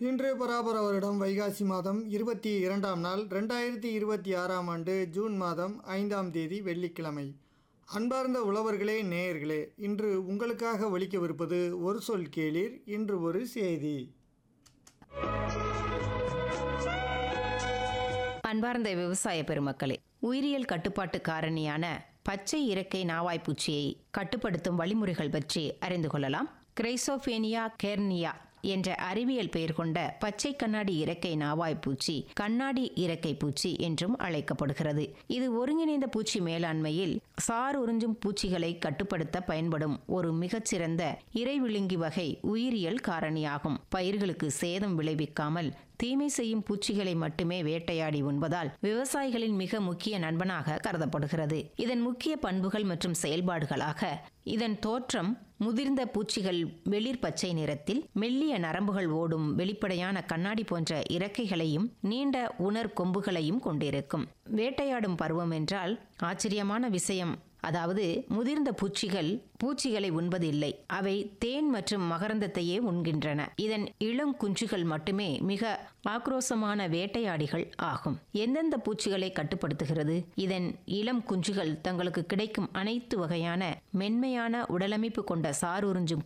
இன்று பராபர வருடம் வைகாசி மாதம் இருபத்தி இரண்டாம் நாள் ரெண்டாயிரத்தி இருபத்தி ஆறாம் ஆண்டு ஜூன் மாதம் ஐந்தாம் தேதி வெள்ளிக்கிழமை அன்பார்ந்த உழவர்களே நேயர்களே இன்று உங்களுக்காக ஒலிக்கவிருப்பது ஒரு சொல் கேளீர் இன்று ஒரு செய்தி அன்பார்ந்த விவசாய பெருமக்களே உயிரியல் கட்டுப்பாட்டு காரணியான பச்சை இறக்கை நாவாய்ப்பூச்சியை கட்டுப்படுத்தும் வழிமுறைகள் பற்றி அறிந்து கொள்ளலாம் கிரைசோபேனியா கேர்னியா என்ற அறிவியல் பெயர் கொண்ட பச்சை கண்ணாடி இறக்கை நாவாய்ப்பூச்சி கண்ணாடி இறக்கை பூச்சி என்றும் அழைக்கப்படுகிறது இது ஒருங்கிணைந்த பூச்சி மேலாண்மையில் சார் உறிஞ்சும் பூச்சிகளை கட்டுப்படுத்த பயன்படும் ஒரு மிகச்சிறந்த இறைவிழுங்கி வகை உயிரியல் காரணியாகும் பயிர்களுக்கு சேதம் விளைவிக்காமல் தீமை செய்யும் பூச்சிகளை மட்டுமே வேட்டையாடி உண்பதால் விவசாயிகளின் மிக முக்கிய நண்பனாக கருதப்படுகிறது இதன் முக்கிய பண்புகள் மற்றும் செயல்பாடுகளாக இதன் தோற்றம் முதிர்ந்த பூச்சிகள் வெளிர் பச்சை நிறத்தில் மெல்லிய நரம்புகள் ஓடும் வெளிப்படையான கண்ணாடி போன்ற இறக்கைகளையும் நீண்ட உணர் கொம்புகளையும் கொண்டிருக்கும் வேட்டையாடும் பருவம் என்றால் ஆச்சரியமான விஷயம் அதாவது முதிர்ந்த பூச்சிகள் பூச்சிகளை உண்பதில்லை அவை தேன் மற்றும் மகரந்தத்தையே உண்கின்றன இதன் இளம் குஞ்சுகள் மட்டுமே மிக ஆக்ரோசமான வேட்டையாடிகள் ஆகும் எந்தெந்த பூச்சிகளை கட்டுப்படுத்துகிறது இதன் இளம் குஞ்சுகள் தங்களுக்கு கிடைக்கும் அனைத்து வகையான மென்மையான உடலமைப்பு கொண்ட சார் உறிஞ்சும்